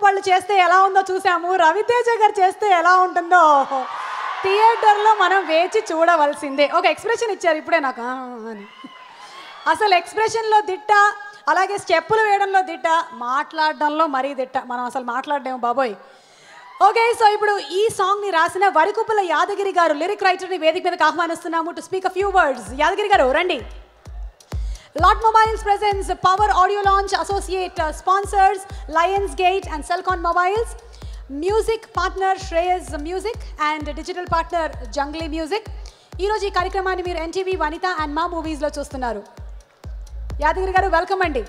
Group వాళ్ళు చేస్తే ఎలా ఉందో చూసాము రవితేజ గారు చేస్తే ఎలా ఉంటుందో థియేటర్లో మనం వేచి చూడవలసిందే ఒక ఎక్స్ప్రెషన్ ఇచ్చారు ఇప్పుడే నాకు "ఆ" అని అసలు ఎక్స్ప్రెషన్లో దిట్ట అలాగే స్టెప్పులు వేయడంలో దిట్ట మాట్లాడడంలో మరీ దిట్ట మనం అసలు మాట్లాడలేము బాబోయ్ ఓకే సో ఇప్పుడు ఈ సాంగ్ ని రాసిన వరికుప్పల యాదగిరి గారు లిరిక్ రైటర్ ని వేదిక మీదకి ఆహ్వానిస్తున్నాము to speak a few words Yadagiri garu రండి Lot mobiles presents Power audio launch associate sponsors Lionsgate and Celkon mobiles music partner Shreyas music and digital partner Junglee music ఈరోజు ఈ కార్యక్రమాన్ని మీరు ఎన్టీవీ వనిత అండ్ మా మూవీస్లో చూస్తున్నారు యాదగిరి గారు వెల్కమ్ అండి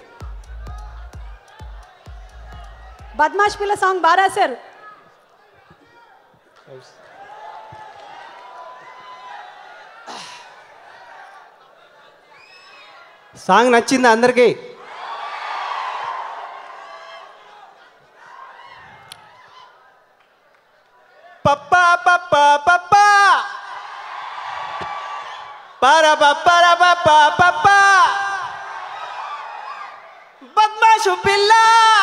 బద్మాష్ పిల్ల సాంగ్ బాగా రాశారు సాంగ్ నచ్చింది అందరికీ పప్పా పప్పా పప్పా పర పప్పర పప్పా పప్పా బద్మాషు పిల్ల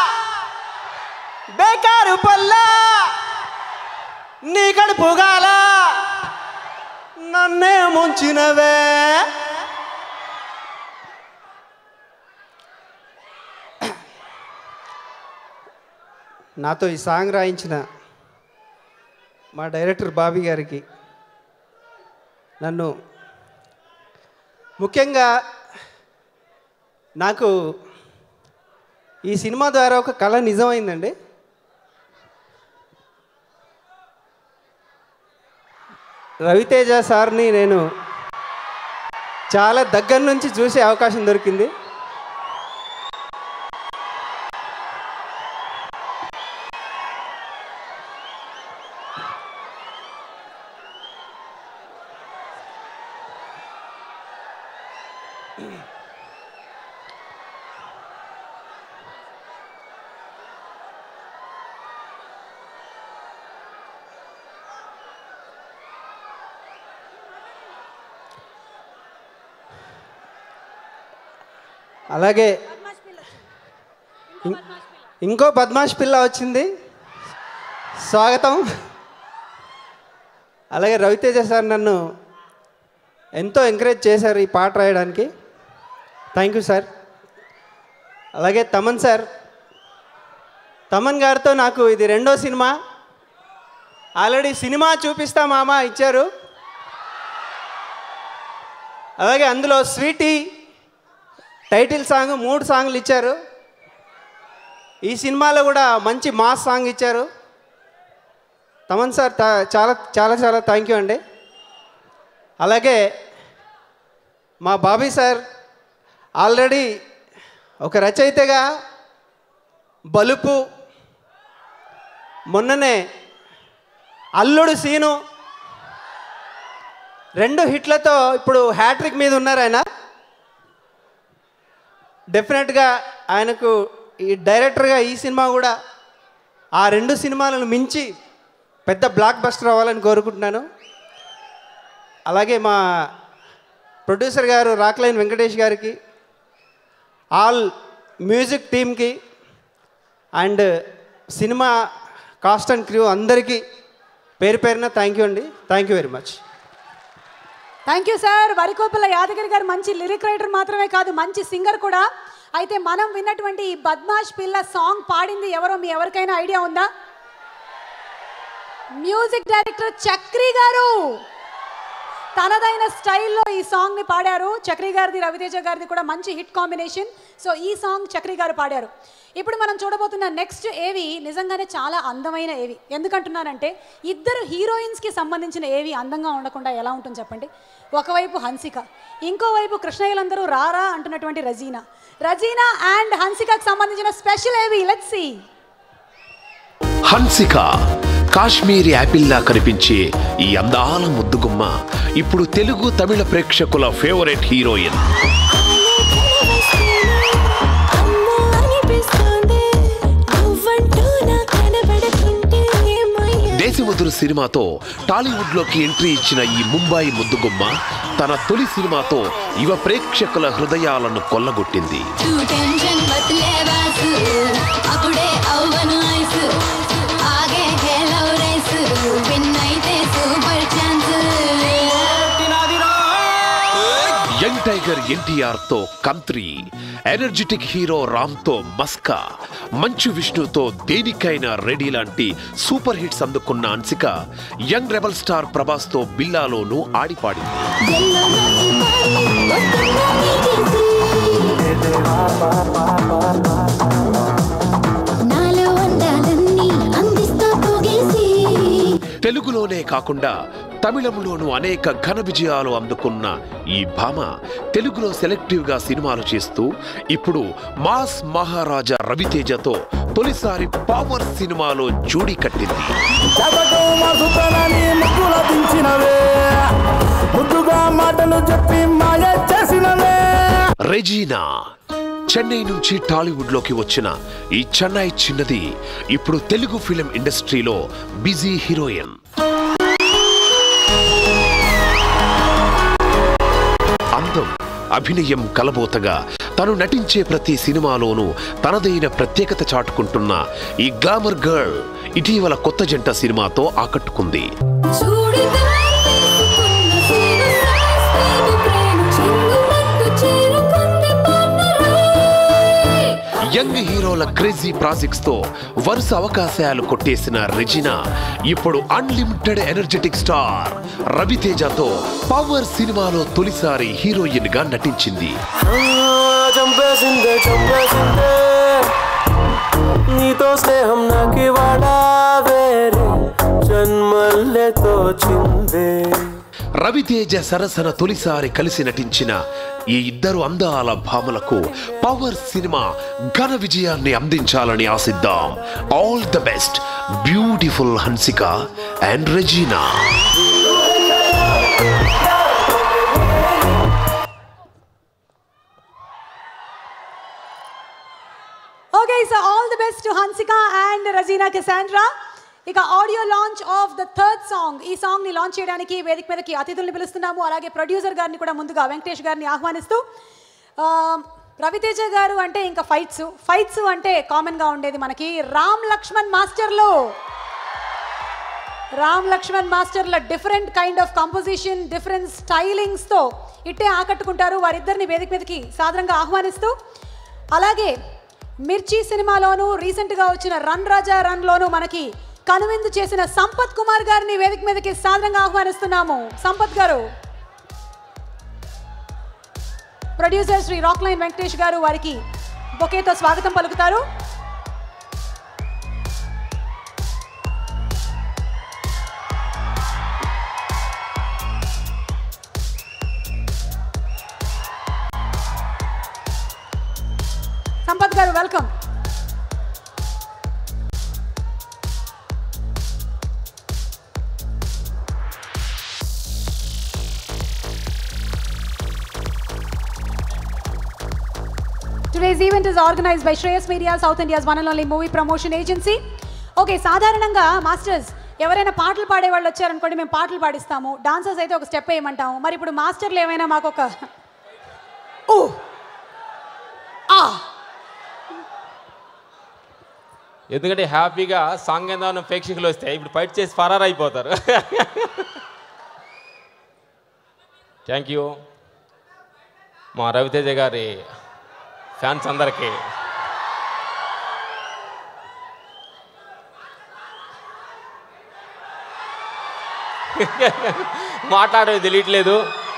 బేకారు పల్ల నీ కడుపుగాల నన్నే ముంచినవే నాతో ఈ సాంగ్ రాయించిన మా డైరెక్టర్ బాబీ గారికి నన్ను ముఖ్యంగా నాకు ఈ సినిమా ద్వారా ఒక కళ నిజమైందండి రవితేజ సార్ని నేను చాలా దగ్గర నుంచి చూసే అవకాశం దొరికింది అలాగే ఇం- ఇంకో బద్మాష్ పిల్ల వచ్చింది స్వాగతం అలాగే రవితేజ సార్ నన్ను ఎంతో ఎంకరేజ్ చేశారు ఈ పాట రాయడానికి థ్యాంక్ యూ సార్ అలాగే తమన్ సార్ తమన్ గారితో నాకు ఇది రెండో సినిమా ఆల్రెడీ సినిమా చూపిస్తా మామ ఇచ్చారు అలాగే అందులో స్వీటీ టైటిల్ సాంగ్ మూడు సాంగ్లు ఇచ్చారు ఈ సినిమాలో కూడా మంచి మాస్ సాంగ్ ఇచ్చారు తమన్ సార్ తా- చాలా చాలా చాలా థ్యాంక్ యూ అండి అలాగే మా బాబీ సార్ ఆల్రెడీ ఒక రచయితగా బలుపు మొన్ననే అల్లుడు సీను రెండు హిట్లతో ఇప్పుడు హ్యాట్రిక్ మీద ఉన్నారు ఆయన డెఫినెట్గా ఆయనకు ఈ డైరెక్టర్గా ఈ సినిమా కూడా ఆ రెండు సినిమాలను మించి పెద్ద బ్లాక్ బస్టర్ అవ్వాలని కోరుకుంటున్నాను అలాగే మా ప్రొడ్యూసర్ గారు రాక్లైన్ వెంకటేష్ గారికి ఆల్ మ్యూజిక్ టీమ్కి and cinema cast and crew అందరికీ పేరు పేరున థ్యాంక్ యూ అండి thank you very much thank you sir Varikuppala Yadagiri garu మంచి లిరిక్ రైటర్ మాత్రమే కాదు మంచి సింగర్ కూడా అయితే మనం విన్నటువంటి ఈ బద్మాష్ పిల్ల సాంగ్ పాడింది ఎవరో మీ ఎవరికైనా ఐడియా ఉందా మ్యూజిక్ డైరెక్టర్ చక్రి గారు తనదైన స్టైల్లో ఈ సాంగ్ ని పాడారు చక్రి గారిది రవితేజ గారిది కూడా మంచి హిట్ కాంబినేషన్ సో ఈ సాంగ్ చక్రి గారు పాడారు ఇప్పుడు మనం చూడబోతున్న నెక్స్ట్ ఏవి నిజంగానే చాలా అందమైన ఏవి ఎందుకంటున్నానంటే ఇద్దరు హీరోయిన్స్కి సంబంధించిన ఏవి అందంగా ఉండకుండా ఎలా ఉంటుంది చెప్పండి ఒకవైపు హన్సిక ఇంకోవైపు కృష్ణయ్యలందరూ రారా అంటున్నటువంటి రజీనా రజీనా అండ్ హన్సికకు సంబంధించిన special AV let's see Hansika Kashmiri యాపిల్లా కనిపించే ఈ అందాల ముద్దుగుమ్మ ఇప్పుడు తెలుగు తమిళ ప్రేక్షకుల ఫేవరెట్ హీరోయిన్ దేశముదురు సినిమాతో టాలీవుడ్ లోకి ఎంట్రీ ఇచ్చిన ఈ ముంబాయి ముద్దుగుమ్మ తన తొలి సినిమాతో యువ ప్రేక్షకుల హృదయాలను కొల్లగొట్టింది టెన్షన్ బతులే వాసు అప్పుడే అవ్వను ఐసు టైగర్ ఎన్టీఆర్ తో కంత్రి ఎనర్జెటిక్ హీరో రామ్ తో మస్కా మంచు విష్ణుతో దేనికైనా రెడీ లాంటి సూపర్ హిట్స్ అందుకున్న Hansika young rebel star Prabhas తో బిల్లాలోనూ ఆడిపాడింది నాలో అందాలన్నీ అందిస్తా పోగేసి తెలుగులోనే కాకుండా తమిళంలోనూ అనేక ఘన విజయాలు అందుకున్న ఈ భామ తెలుగులో సెలెక్టివ్ గా సినిమాలు చేస్తూ ఇప్పుడు మాస్ మహారాజా రవితేజతో తొలిసారి పవర్ సినిమాలో జోడీ కట్టింది జగతో మసుతనని ముగ్గుల దించినవే ముద్దుగా మాటలు చెప్పి మాయ చేసినవే రెజీనా చెన్నై నుంచి టాలీవుడ్ లోకి వచ్చిన ఈ చెన్నై చిన్నది ఇప్పుడు తెలుగు ఫిలిం ఇండస్ట్రీలో బిజీ హీరోయిన్ అందం అభినయం కలబోతగా తను నటించే ప్రతి సినిమాలోనూ తనదైన ప్రత్యేకత చాటుకుంటున్న ఈ గ్లామర్ గర్ల్ ఇటీవల కొత్త జంట సినిమాతో ఆకట్టుకుంది చూడిగా తీసుకున్న సీన సాస్పేది ప్రేమ చెంగుమంటూ చేరుకుంది పాటరై యంగ్ హీరోల క్రేజీ ప్రాజెక్ట్స్ తో వరుస అవకాశాలు కొట్టేసిన రెజినా ఇప్పుడు అన్లిమిటెడ్ ఎనర్జెటిక్ స్టార్ రవితేజతో పవర్ సినిమాలో తొలిసారి హీరోయిన్ గా నటించింది చంపేసిందే చంపేసిందే నీతో స్నేహం నాకు ఇవాళ వేరే జన్మల్లే తోచిందే రవితేజ సరసన తొలిసారి కలిసి నటించిన ఈ ఇద్దరు అందాల భామలకు పవర్ సినిమా ఘన విజయాన్ని అందించాలని ఆశిద్దాం all the best beautiful Hansika and Regina okay so all the best to Hansika and Regina Cassandra ఇక audio launch of the third song ఈ సాంగ్ ని లాంచ్ చేయడానికి వేదిక మీదకి అతిథుల్ని పిలుస్తున్నాము అలాగే ప్రొడ్యూసర్ గారిని కూడా ముందుగా వెంకటేష్ గారిని ఆహ్వానిస్తూ ఆ, రవితేజ గారు అంటే ఇంకా ఫైట్స్ ఫైట్స్ అంటే కామన్ గా ఉండేది మనకి రామ్ లక్ష్మణ్ మాస్టర్లు రామ్ లక్ష్మణ్ మాస్టర్ల different kind of composition different స్టైలింగ్స్తో ఇట్టే ఆకట్టుకుంటారు వారిద్దరిని వేదిక మీదకి సాధారణంగా ఆహ్వానిస్తూ అలాగే మిర్చి సినిమాలోను రీసెంట్గా వచ్చిన రన్ రాజా రన్లోను మనకి కనువిందు చేసిన సంపత్ కుమార్ గారిని వేదిక మీదకి సాధారణంగా ఆహ్వానిస్తున్నాము Sampath garu producer Shri Rockline Venkatesh garu వారికి బొకేతో స్వాగతం పలుకుతారు Sampath garu welcome Today's event is organized by Shreyas Media, South India's one and only movie promotion agency. Okay సాధారణంగా మాస్టర్స్ ఎవరైనా పాటలు పాడే వాళ్ళు వచ్చారనుకోండి మేము పాటలు పాడిస్తాము డాన్సర్స్ అయితే ఒక స్టెప్ వేయమంటాము మరి ఇప్పుడు మాస్టర్లు ఏమైనా మాకు ఒక ఊ ఆ ఎందుకంటే హ్యాపీగా సాంగ్ ఏందో ప్రేక్షకులు వస్తే ఇప్పుడు ఫైట్ చేసి ఫరార్ అయిపోతారు థ్యాంక్ యూ మా రవితేజ గారి ఫ్యాన్స్ అందరికీ మాట్లాడేది తెలియట్లేదు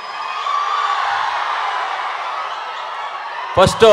ఫస్ట్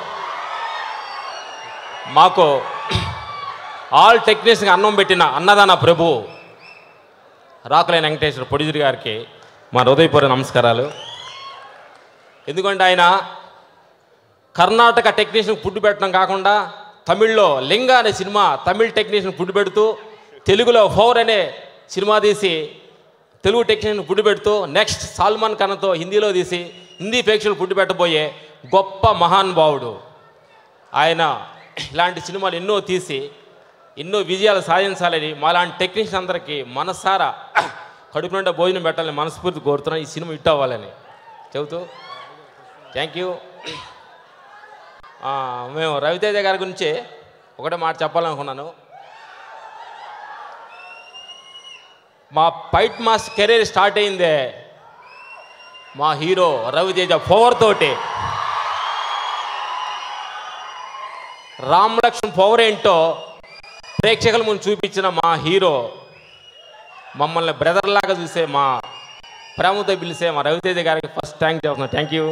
మాకు ఆల్ టెక్నీషియన్ అన్నం పెట్టిన అన్నదాన ప్రభు రాకులైన వెంకటేశ్వర ప్రొడ్యూసర్ గారికి మా హృదయపూర్వ నమస్కారాలు ఎందుకంటే ఆయన కర్ణాటక టెక్నీషియన్ ఫుడ్ పెట్టడం కాకుండా తమిళ్లో లింగ అనే సినిమా తమిళ్ టెక్నీషియన్ ఫుడ్ పెడుతూ తెలుగులో ఫోర్ అనే సినిమా తీసి తెలుగు టెక్నీషియన్ ఫుడ్ పెడుతూ నెక్స్ట్ సల్మాన్ ఖాన్తో హిందీలో తీసి హిందీ ప్రేక్షకులు ఫుడ్ పెట్టబోయే గొప్ప మహానుభావుడు ఆయన ఇలాంటి సినిమాలు ఎన్నో తీసి ఎన్నో విజయాలు సాధించాలని మాలాంటి టెక్నీషియన్ అందరికీ మనసారా కడుపు నిండా భోజనం పెట్టాలని మనస్ఫూర్తి కోరుతున్నాను ఈ సినిమా హిట్ అవ్వాలని చెబుతూ థ్యాంక్ యూ మేము రవితేజ గారి గురించి ఒకటే మాట చెప్పాలనుకున్నాను మా ఫైట్ మాస్ కెరీర్ స్టార్ట్ అయిందే మా హీరో రవితేజ పవర్ తోటి రామ్ లక్ష్మణ్ పవర్ ఏంటో ప్రేక్షకుల ముందు చూపించిన మా హీరో మమ్మల్ని బ్రదర్ లాగా చూసే మా ప్రేమతో పిలిసే మా రవితేజ గారికి ఫస్ట్ థ్యాంక్ చేస్తున్నాను థ్యాంక్ యూ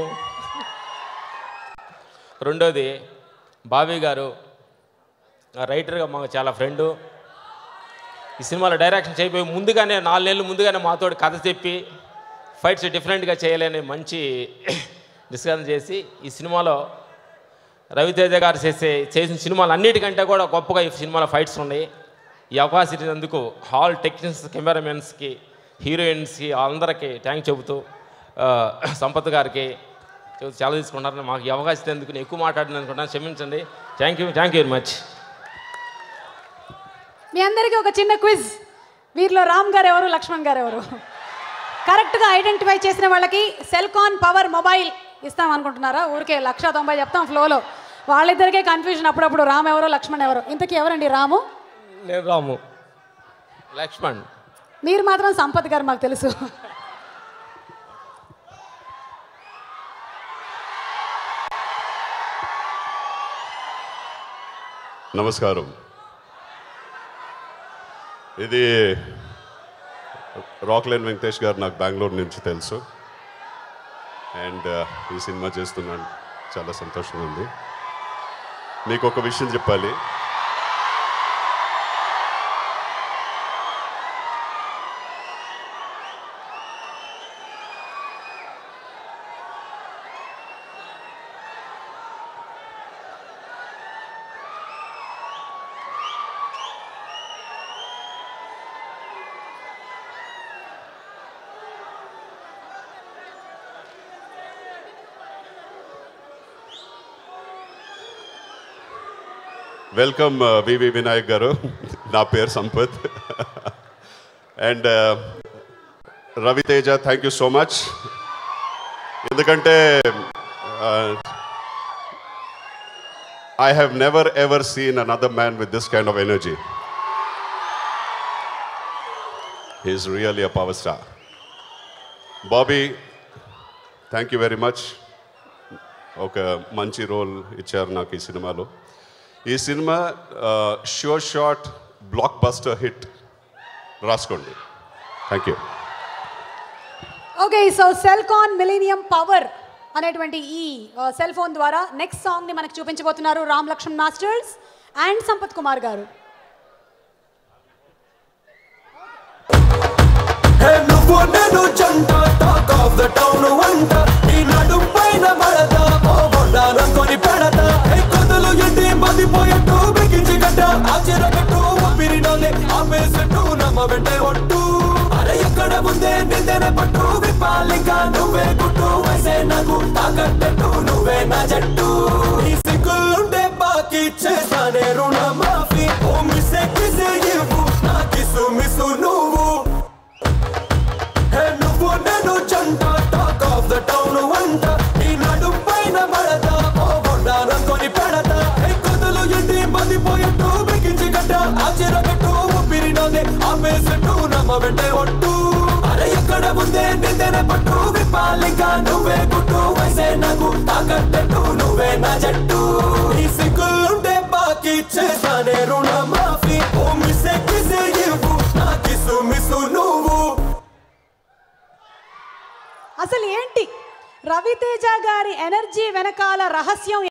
రెండోది బాబీ గారు ఆ రైటర్గా మాకు చాలా ఫ్రెండు ఈ సినిమాలో డైరెక్షన్ చేయబోయి ముందుగానే నాలుగు నెలలు ముందుగానే మాతో కథ చెప్పి ఫైట్స్ డిఫరెంట్గా చేయాలని మంచి డిస్కషన్ చేసి ఈ సినిమాలో రవితేజ గారు చేసే చేసిన సినిమాలు అన్నిటికంటే కూడా గొప్పగా ఈ సినిమాలో ఫైట్స్ ఉన్నాయి ఈ అవకాశం ఇచ్చినందుకు హాల్ టెక్నీషియన్స్ కెమెరామెన్స్కి హీరోయిన్స్కి అందరికీ థ్యాంక్ చెబుతూ ఆ, సంపత్ గారికి చెబుతూ చాలా తీసుకున్నారు మాకు ఈ అవకాశం ఇచ్చినందుకు నేను ఎక్కువ మాట్లాడిన అనుకుంటాను క్షమించండి thank you thank you very much మీ అందరికీ ఒక చిన్న క్విజ్ వీరిలో రామ్ గారు ఎవరు లక్ష్మణ్ గారు ఎవరు కరెక్ట్గా ఐడెంటిఫై చేసిన వాళ్ళకి సెల్కాన్ పవర్ మొబైల్ ఇస్తాం అనుకుంటున్నారా ఊరికే లక్ష తొంభై చెప్తాం ఫ్లోలో వాళ్ళిద్దరికే కన్ఫ్యూజన్ అప్పుడప్పుడు రామ్ ఎవరో లక్ష్మణ్ ఎవరు ఇంతకీ ఎవరండి రాము నేను రాము లక్ష్మణ్ మీరు మాత్రం సంపత్ గారు మాకు తెలుసు నమస్కారం ఇది రాక్లైన్ వెంకటేష్ గారు నాకు బెంగళూరు నుంచి తెలుసు అండ్ ఈ సినిమా చేస్తున్నాను చాలా సంతోషంగా ఉంది మీకు ఒక విషయం చెప్పాలి వెల్కమ్ వివి వినాయక్ గారు నా పేరు Sampath and Ravi Teja thank you so much ఎందుకంటే I have never ever seen another man with this kind of energy he's really a power star Bobby thank you very much ఒక మంచి రోల్ ఇచ్చారు నాకు ఈ సినిమాలో ఈ cinema sure shot blockbuster hit రాసుకోండి thank you okay so Celkon millennium power అనేటువంటి ఈ సెల్ ఫోన్ ద్వారా నెక్స్ట్ సాంగ్ ని మనకు చూపించబోతున్నారు రామ్ లక్ష్మణ్ మాస్టర్స్ అండ్ సంపత్ కుమార్ గారు హే నువ్వు నేను జంట టాక్ ఆఫ్ ద టౌన్ వంట నీ నడు పైన పడతా ఓ బొండారనుకొని పెడతా హే కొదలు ఎండి మదిపోయట్టు బిగించి గడ్డ ఆశ్చర్యగట్టు ఊపిరినోలే ఆపేసట్టు నమ్మ వెంటే ఒట్టు అరే ఎక్కడ ముందే నిందెన పట్టు విప్పాలిగా నువ్వే గుట్టు వయసే నాకు తాకట్టట్టు నువ్వే నా జట్టు ఈ సిగ్గులుంటే బాకీ చేసానే రుణ మాఫీ ఓ మిస్సే కిసే ఇవ్వు నా కిసు మిసు నువ్వు హే నువ్వు నేను జంట టాక్ ఆఫ్ ద టౌన్ వంట నీ నడు పైన పడతా ఓ బొండారనుకొని పెడతా హే కొదలు ఎండి మదిపోయట్టు బిగించి గడ్డ ఆశ్చర్యగట్టు ఊపిరినోలే ఆపేసట్టు నమ్మ వెంటే ఒట్టు అరే ఎక్కడ ముందే నిందెన పట్టు విప్పాలిగా నువ్వే గుట్టు వయసే నాకు తాకట్టట్టు నువ్వే నా జట్టు ఈ సిగ్గులుంటే బాకీ చేసానే రుణ మాఫీ ఓ మిస్సే కిసే ఇవ్వు నా కిసు మిసు నువ్వు అసలు ఏంటి రవితేజ గారి ఎనర్జీ వెనకాల రహస్యం